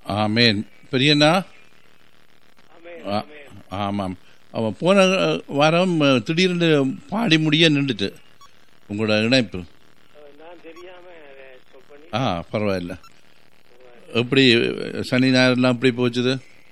ஆமேன் பெரியண்ணா ஆமென், ஆ, ஆமென். ஆமாம் அவன் போன அஹ், வாரம் அஹ், திடீர்னு பாடி முடிய நின்றுட்டு உங்களோட இணைப்பு அஹ், நான் தெரியாம அதை stop பண்ணி ஆ பரவாயில்ல எப்படி அஹ், சனி ஞாயிறுலாம் எப்படி போச்சுது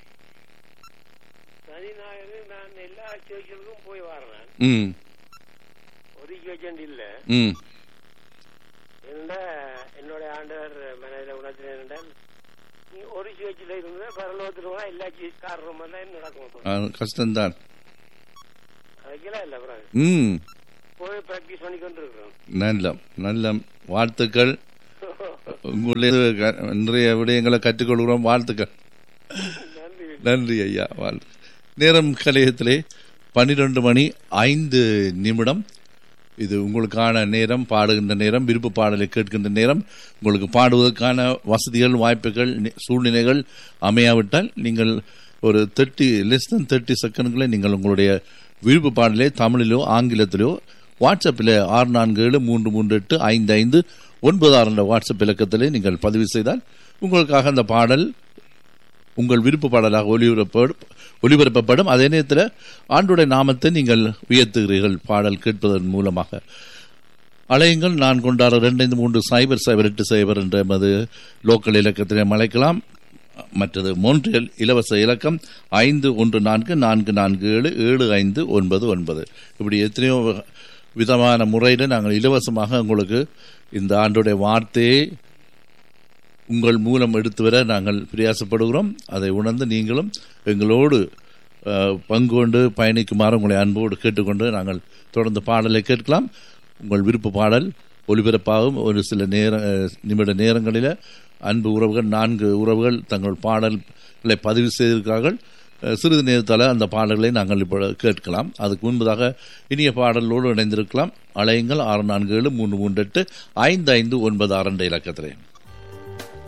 சனி ஞாயிறு நான் எல்லா சேர்ச்சிகளுக்கும் போய் வரேன் ம் ஒரு சேர்ச்சன் இல்ல ம் என்னடா என்னுடைய ஆண்டவர் மனதில் உணர்த்தின என்னென்றால் நீ ஒரு சேர்ச்சியில் இருந்தா பரலோகத்தில் போனா எல்லா காரணம் தான் நடக்கும் ஆ, கஷ்டம்தான் அதுக்கெல்லாம் இல்லை அப்புறம் ம் போய் ப்ராக்டிஸ் பண்ணி கொண்டு இருக்கிறோம் நல்ல நல்ல வாழ்த்துக்கள் உங்களுடைய க- நிறைய விடயங்களை கற்றுக்கொள்கிறோம் வாழ்த்துக்கள் நன்றி நன்றி ஐயா வாழ்த்து நேரம் கலையத்திலே பன்னிரண்டு மணி ஐந்து நிமிடம் இது உங்களுக்கான நேரம் பாடுகின்ற நேரம் விருப்ப பாடலை கேட்கின்ற நேரம் உங்களுக்கு பாடுவதற்கான வசதிகள் வாய்ப்புகள் நி- சூழ்நிலைகள் அமையாவிட்டால் நீங்கள் ஒரு தேர்ட்டி லெஸ் than தேர்ட்டி செகண்ட்களை நீங்கள் உங்களுடைய விருப்ப பாடலை தமிழிலோ ஆங்கிலத்திலோ வாட்ஸ்அப்பில் ஆறு நான்கு ஏழு மூன்று மூன்று எட்டு ஐந்து ஐந்து ஒன்பது ஆறு என்ற வாட்ஸ்அப் இலக்கத்திலே நீங்கள் பதிவு செய்தால் உங்களுக்காக அந்த பாடல் உங்கள் விருப்ப பாடலாக ஒளிபரப்படும் ஒளிபரப்பப்படும் அதே நேரத்தில் ஆண்டுடைய நாமத்தை நீங்கள் உயர்த்துகிறீர்கள் பாடல் கேட்பதன் மூலமாக அலையுங்கள் நான் கொண்டாட ரெண்டு ஐந்து மூன்று சைபர் சைபர் எட்டு சைபர் என்ற எமது லோக்கல் இலக்கத்தினை அழைக்கலாம் மற்றது மோன்றியல் இலவச இலக்கம் ஐந்து ஒன்று நான்கு நான்கு நான்கு ஏழு ஏழு ஐந்து ஒன்பது ஒன்பது இப்படி எத்தனையோ விதமான முறையில் நாங்கள் இலவசமாக உங்களுக்கு இந்த ஆண்டுடைய வார்த்தையை உங்கள் மூலம் எடுத்து வர நாங்கள் பிரயாசப்படுகிறோம் அதை உணர்ந்து நீங்களும் எங்களோடு அஹ், பங்கு கொண்டு பயணிக்குமாறு உங்களை அன்போடு கேட்டுக்கொண்டு நாங்கள் தொடர்ந்து பாடலை கேட்கலாம் உங்கள் விருப்ப பாடல் ஒலிபரப்பாகும் ஒரு சில நேர அஹ், நிமிட நேரங்களில் அன்பு உறவுகள் நான்கு உறவுகள் தங்கள் பாடல்களை பதிவு செய்திருக்கிறார்கள் அஹ், சிறிது நேரத்தால் அந்த பாடல்களை நாங்கள் இப்போ கேட்கலாம் அதுக்கு முன்பதாக இனிய பாடலோடு இணைந்திருக்கலாம் அலையுங்கள் ஆறு நான்கு ஏழு மூன்று மூன்று எட்டு ஐந்து ஐந்து ஒன்பது ஆறு என்ற இலக்கத்திலே